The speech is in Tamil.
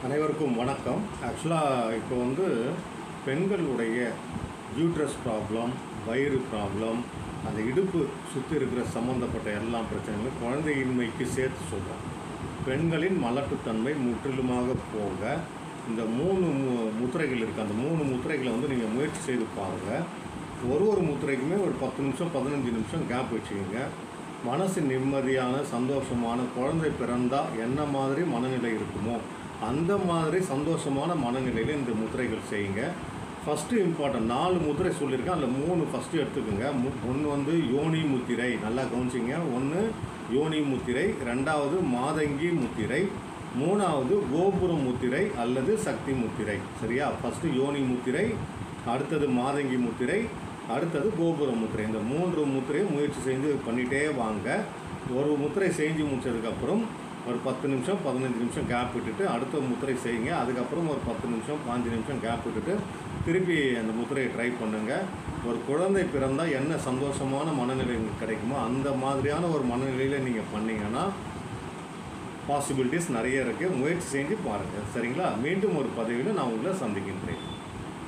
அனைவருக்கும் வணக்கம் ஆக்சுவலாக இப்போ வந்து பெண்களுடைய யூட்ரஸ் ப்ராப்ளம் வயிறு ப்ராப்ளம் அந்த இடுப்பு சுற்றி இருக்கிற சம்மந்தப்பட்ட எல்லா பிரச்சனைகளும் குழந்தையின்மைக்கு சேர்த்து சொல்கிறோம் பெண்களின் மலட்டுத்தன்மை முற்றிலுமாக போக இந்த மூணு மு- முத்திரைகள் இருக்குது அந்த மூணு முத்திரைகளை வந்து நீங்கள் முயற்சி செய்து பாருங்கள் ஒரு ஒரு முத்திரைக்குமே ஒரு பத்து நிமிஷம் பதினஞ்சு நிமிஷம் கேப் வச்சுக்கோங்க மனசு நிம்மதியான சந்தோஷமான குழந்தை பிறந்தா என்ன மாதிரி மனநிலை இருக்குமோ அந்த மாதிரி சந்தோஷமான மனநிலையில் இந்த முத்திரைகள் செய்யுங்க ஃபஸ்ட்டு இம்பார்ட்டன்ட் நாலு முத்திரை சொல்லியிருக்கேன் அதில் மூணு ஃபஸ்ட்டு எடுத்துக்கோங்க ஒன்று வந்து யோனி முத்திரை நல்லா கவனிச்சிங்க ஒன்று யோனி முத்திரை ரெண்டாவது மாதங்கி முத்திரை மூணாவது கோபுரம் முத்திரை அல்லது சக்தி முத்திரை சரியா ஃபஸ்ட்டு யோனி முத்திரை அடுத்தது மாதங்கி முத்திரை அடுத்தது கோபுரம் முத்திரை இந்த மூன்று முத்திரையும் முயற்சி செஞ்சு பண்ணிகிட்டே வாங்க ஒரு முத்திரை செஞ்சு முடிச்சதுக்கப்புறம் ஒரு பத்து நிமிஷம் பதினஞ்சு நிமிஷம் கேப் விட்டுட்டு அடுத்த முத்திரை செய்யுங்க அதுக்கப்புறம் ஒரு பத்து நிமிஷம் பாஞ்சு நிமிஷம் கேப் விட்டுட்டு திருப்பி அந்த முத்திரையை ட்ரை பண்ணுங்கள் ஒரு குழந்தை பிறந்தால் என்ன சந்தோஷமான மனநிலை உங்களுக்கு கிடைக்குமோ அந்த மாதிரியான ஒரு மனநிலையில் நீங்கள் பண்ணீங்கன்னா பாசிபிலிட்டிஸ் நிறைய இருக்குது முயற்சி செஞ்சு பாருங்கள் சரிங்களா மீண்டும் ஒரு பதவியில் நான் உங்களை சந்திக்கின்றேன்